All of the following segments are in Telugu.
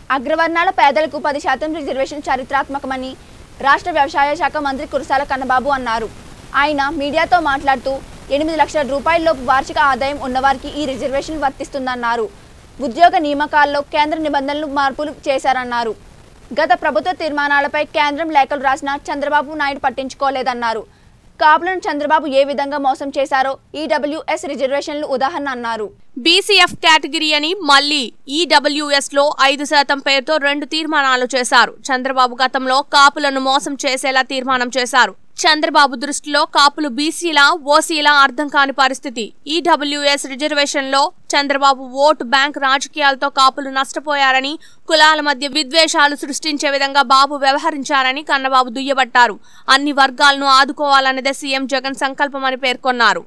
అగ్రవర్ణాల పేదలకు పది శాతం రిజర్వేషన్ చారిత్రాత్మకమని రాష్ట్ర వ్యవసాయ శాఖ మంత్రి కురసాల కన్నబాబు అన్నారు ఆయన మీడియాతో మాట్లాడుతూ ఎనిమిది లక్షల రూపాయలలోపు వార్షిక ఆదాయం ఉన్నవారికి ఈ రిజర్వేషన్ వర్తిస్తుందన్నారు ఉద్యోగ నియామకాల్లో కేంద్ర నిబంధనలు మార్పులు చేశారన్నారు గత ప్రభుత్వ తీర్మానాలపై కేంద్రం లేఖలు రాసినా చంద్రబాబు నాయుడు పట్టించుకోలేదన్నారు కాపులను చంద్రబాబు ఏ విధంగా మోసం చేశారో ఈడబ్ల్యూఎస్ రిజర్వేషన్లు ఉదాహరణ అన్నారు బీసీఎఫ్ కేటగిరీ అని మళ్లీ ఈడబ్ల్యూఎస్ లో ఐదు శాతం పేరుతో రెండు తీర్మానాలు చేశారు చంద్రబాబు గతంలో కాపులను మోసం చేసేలా తీర్మానం చేశారు చంద్రబాబు దృష్టిలో కాపులు బీసీలా ఓసీలా అర్థం కాని పరిస్థితి ఈడబ్ల్యూఎస్ రిజర్వేషన్ లో చంద్రబాబు ఓటు బ్యాంక్ రాజకీయాలతో కాపులు నష్టపోయారని కులాల మధ్య విద్వేషాలు సృష్టించే విధంగా బాబు వ్యవహరించారని కన్నబాబు దుయ్యబట్టారు అన్ని వర్గాలను ఆదుకోవాలన్నదే సీఎం జగన్ సంకల్పమని పేర్కొన్నారు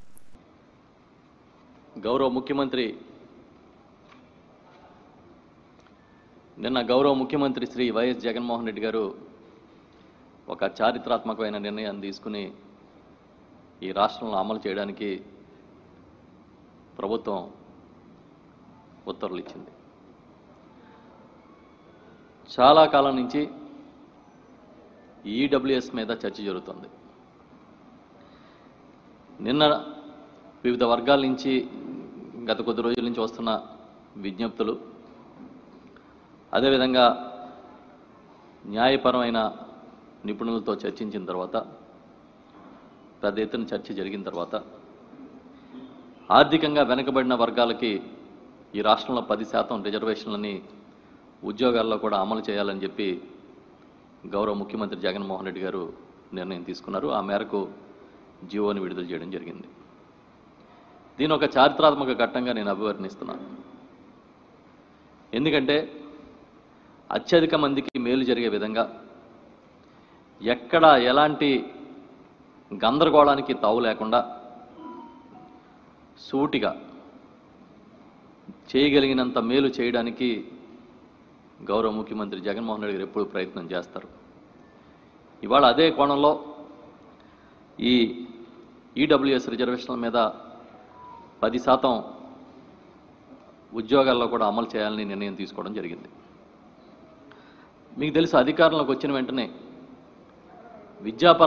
గౌరవ ముఖ్యమంత్రి నిన్న గౌరవ ముఖ్యమంత్రి శ్రీ వైఎస్ జగన్మోహన్ రెడ్డి గారు ఒక చారిత్రాత్మకమైన నిర్ణయాన్ని తీసుకుని ఈ రాష్ట్రంలో అమలు చేయడానికి ప్రభుత్వం ఉత్తర్వులు ఇచ్చింది చాలా కాలం నుంచి ఈడబ్ల్యూఎస్ మీద చర్చ జరుగుతుంది నిన్న వివిధ వర్గాల నుంచి గత కొద్ది రోజుల నుంచి వస్తున్న విజ్ఞప్తులు అదేవిధంగా న్యాయపరమైన నిపుణులతో చర్చించిన తర్వాత పెద్ద ఎత్తున చర్చ జరిగిన తర్వాత ఆర్థికంగా వెనుకబడిన వర్గాలకి ఈ రాష్ట్రంలో పది శాతం రిజర్వేషన్లని ఉద్యోగాల్లో కూడా అమలు చేయాలని చెప్పి గౌరవ ముఖ్యమంత్రి జగన్మోహన్ రెడ్డి గారు నిర్ణయం తీసుకున్నారు ఆ మేరకు జీవోని విడుదల చేయడం జరిగింది దీని ఒక చారిత్రాత్మక ఘట్టంగా నేను అభివర్ణిస్తున్నాను ఎందుకంటే అత్యధిక మందికి మేలు జరిగే విధంగా ఎక్కడ ఎలాంటి గందరగోళానికి తావు లేకుండా సూటిగా చేయగలిగినంత మేలు చేయడానికి గౌరవ ముఖ్యమంత్రి జగన్మోహన్ రెడ్డి గారు ఎప్పుడు ప్రయత్నం చేస్తారు ఇవాళ అదే కోణంలో ఈ ఈడబ్ల్యూఎస్ రిజర్వేషన్ల మీద పది శాతం ఉద్యోగాల్లో కూడా అమలు చేయాలని నిర్ణయం తీసుకోవడం జరిగింది మీకు తెలుసు అధికారంలోకి వచ్చిన వెంటనే విద్యాపర